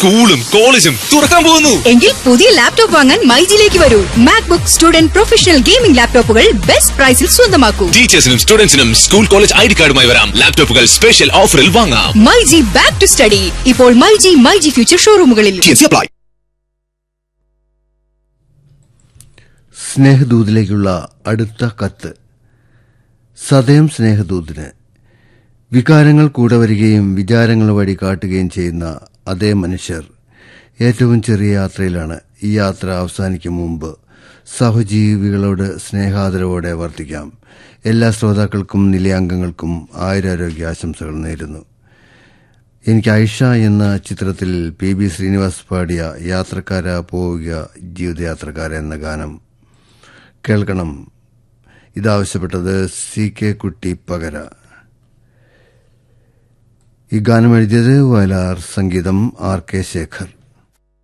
സ്കൂളും കോളേജും തുറക്കാൻ പോകുന്നു എങ്കിൽ പുതിയ ലാപ്ടോപ്പ് വാങ്ങാൻ മൈജിലേക്ക് വരൂ മാക്ബുക്ക് സ്റ്റുഡന്റ് പ്രൊഫഷണൽ ഗെയിമിംഗ് ലാപ്ടോപ്പുകൾ ബെസ്റ്റ് പ്രൈസിൽ സ്വന്തമാക്കൂ ടീച്ചേഴ്സിനും സ്റ്റുഡൻസിനും സ്കൂൾ കോളേജ് ഐ ഡി കാർഡുമായി വരാം ലാപ്ടോപ്പുകൾ സ്പെഷ്യൽ ഓഫറിൽ വാങ്ങാം മൈജി ബാക്ക് ടു സ്റ്റഡി ഇപ്പോൾ മൈജി മൈജി ഫ്യൂച്ചർ ഷോറൂമുകളിൽ അപ്ലൈ സ്നേഹദൂതിലേക്കുള്ള അടുത്ത കത്ത് സദയം സ്നേഹദൂതിന് വികാരങ്ങൾ കൂടെ വരികയും വിചാരങ്ങൾ വഴി കാട്ടുകയും ചെയ്യുന്ന അതേ മനുഷ്യർ ഏറ്റവും ചെറിയ യാത്രയിലാണ് ഈ യാത്ര അവസാനിക്കും മുമ്പ് സഹജീവികളോട് സ്നേഹാദരവോടെ വർത്തിക്കാം എല്ലാ ശ്രോതാക്കൾക്കും നിലയാംഗങ്ങൾക്കും ആയുരാരോഗ്യ ആശംസകൾ നേരുന്നു എനിക്ക് ഐഷ എന്ന ചിത്രത്തിൽ പി ബി ശ്രീനിവാസ് പാടിയ യാത്രക്കാര പോവുക ജീവിതയാത്രക്കാര എന്ന ഗാനം കേൾക്കണം ഇതാവശ്യപ്പെട്ടത് സി കെ കുട്ടി പകര ഈ ഗാനം എഴുതിയത് വയലാർ സംഗീതം ആർ കെ ശേഖർ